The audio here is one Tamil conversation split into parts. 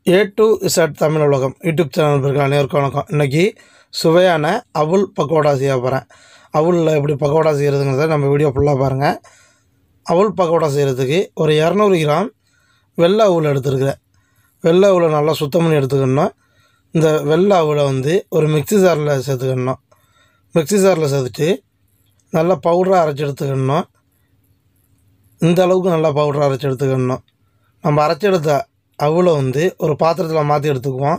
ஏ டு இசட் தமிழ் உலகம் யூடியூப் சேனல் நண்பர்கள் அனைவருக்கும் வணக்கம் இன்றைக்கி சுவையான அவுல் பக்கோடா செய்ய போகிறேன் அவுலில் எப்படி பக்கோடா செய்கிறதுங்கிறத நம்ம வீடியோ ஃபுல்லாக பாருங்கள் அவுல் பக்கோடா செய்கிறதுக்கு ஒரு இரநூறு கிராம் வெள்ளை அவுல் எடுத்துருக்கிறேன் வெள்ளை அவுலை நல்லா சுத்தம் பண்ணி எடுத்துக்கணும் இந்த வெள்ளை அவுலை வந்து ஒரு மிக்ஸி ஜாரில் சேர்த்துக்கணும் மிக்ஸி ஜாரில் சேர்த்துட்டு நல்லா பவுடராக அரைச்சி எடுத்துக்கணும் இந்த அளவுக்கு நல்லா பவுடராக அரைச்சி எடுத்துக்கணும் நம்ம அரைச்சி எடுத்த அவுலை வந்து ஒரு பாத்திரத்தில் மாற்றி எடுத்துக்குவோம்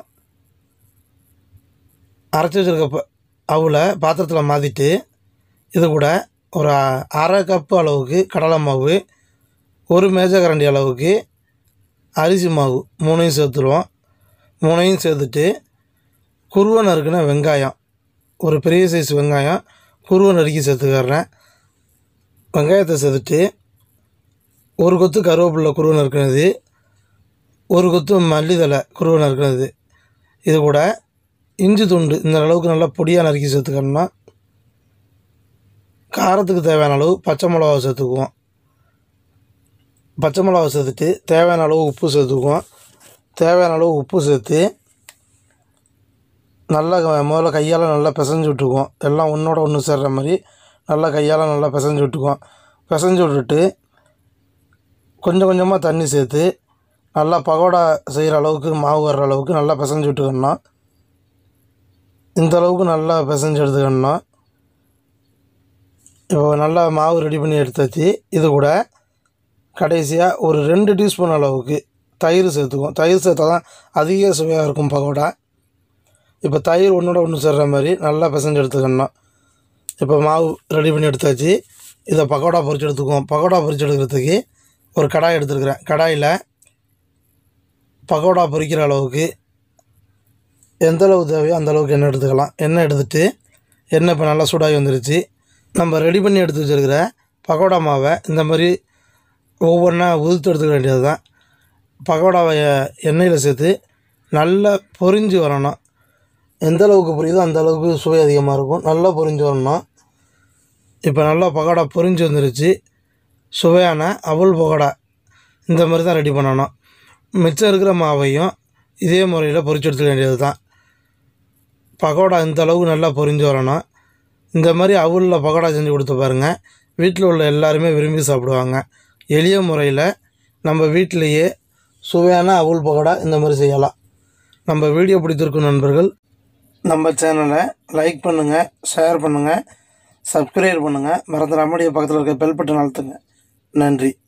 அரைச்சி வச்சுருக்க ப அவுலை பாத்திரத்தில் மாற்றிட்டு இது கூட ஒரு அ- அரை கப்பு அளவுக்கு கடலை மாவு ஒரு மேஜக்கரண்டி அளவுக்கு அரிசி மாவு மூணையும் சேர்த்துருவோம் மூணையும் சேர்த்துட்டு குருவை நறுக்குன வெங்காயம் ஒரு பெரிய சைஸ் வெங்காயம் குருவை நறுக்கி சேர்த்துக்கிறேன் வெங்காயத்தை சேர்த்துட்டு ஒரு கொத்து கருவேப்பிலை குருவை நறுக்கினது ஒரு கொத்து மல்லித்தலை குருவை நறுக்கினது இது கூட இஞ்சி துண்டு இந்த அளவுக்கு நல்லா பொடியாக நறுக்கி சேர்த்துக்கணும்னா காரத்துக்கு தேவையான அளவு பச்சை மிளகா சேர்த்துக்குவோம் பச்சை மிளகா சேர்த்துட்டு தேவையான அளவு உப்பு சேர்த்துக்குவோம் தேவையான அளவு உப்பு சேர்த்து நல்லா க- முதல்ல கையால் நல்லா பிசைஞ்சு விட்டுக்குவோம் எல்லாம் ஒன்றோட ஒன்று சேர்ற மாதிரி நல்லா கையால் நல்லா பிசைஞ்சு விட்டுக்குவோம் பிசைஞ்சு விட்டுட்டு கொஞ்சம் கொஞ்சமாக தண்ணி சேர்த்து நல்லா பகோடா செய்கிற அளவுக்கு மாவு வர்ற அளவுக்கு நல்லா பிசைஞ்சு விட்டுக்கணும் இந்த அளவுக்கு நல்லா பிசைஞ்சு எடுத்துக்கணும் இப்போ நல்லா மாவு ரெடி பண்ணி எடுத்தாச்சு இது கூட கடைசியாக ஒரு ரெண்டு டீஸ்பூன் அளவுக்கு தயிர் சேர்த்துக்குவோம் தயிர் சேர்த்தா தான் அதிக சுவையாக இருக்கும் பகோடா இப்போ தயிர் ஒன்றோட ஒன்று சேர்ற மாதிரி நல்லா பிசைஞ்சு எடுத்துக்கணும் இப்போ மாவு ரெடி பண்ணி எடுத்தாச்சு இதை பக்கோடா பொரிச்சு எடுத்துக்குவோம் பக்கோடா பொரிச்சு எடுக்கிறதுக்கு ஒரு கடாய் எடுத்துருக்கிறேன் கடாயில் பக்கோடா பொரிக்கிற அளவுக்கு எந்த அளவு தேவையோ அந்த அளவுக்கு எண்ணெய் எடுத்துக்கலாம் எண்ணெய் எடுத்துட்டு எண்ணெய் இப்போ நல்லா சூடாகி வந்துருச்சு நம்ம ரெடி பண்ணி எடுத்து வச்சுருக்கிற பக்கோடா மாவை இந்த மாதிரி ஒவ்வொன்றா உதுத்து எடுத்துக்க வேண்டியது தான் பக்கோடாவை எண்ணெயில் சேர்த்து நல்லா பொரிஞ்சு வரணும் எந்த அளவுக்கு பொரியுதோ அந்த அளவுக்கு சுவை அதிகமாக இருக்கும் நல்லா பொரிஞ்சு வரணும் இப்போ நல்லா பக்கோடா பொரிஞ்சு வந்துருச்சு சுவையான அவல் பக்கோடா இந்த மாதிரி தான் ரெடி பண்ணணும் மிச்சம் இருக்கிற மாவையும் இதே முறையில் பொரிச்சு எடுத்துக்க வேண்டியது தான் பக்கோடா இந்த அளவுக்கு நல்லா பொரிஞ்சு வரணும் இந்த மாதிரி அவலில் பக்கோடா செஞ்சு கொடுத்து பாருங்கள் வீட்டில் உள்ள எல்லாருமே விரும்பி சாப்பிடுவாங்க எளிய முறையில் நம்ம வீட்டிலேயே சுவையான அவல் பக்கோடா இந்த மாதிரி செய்யலாம் நம்ம வீடியோ பிடித்திருக்கும் நண்பர்கள் நம்ம சேனலை லைக் பண்ணுங்கள் ஷேர் பண்ணுங்கள் சப்ஸ்கிரைப் பண்ணுங்கள் மறந்துடாமடிய பக்கத்தில் இருக்க பெல் பட்டன் அழுத்துங்க நன்றி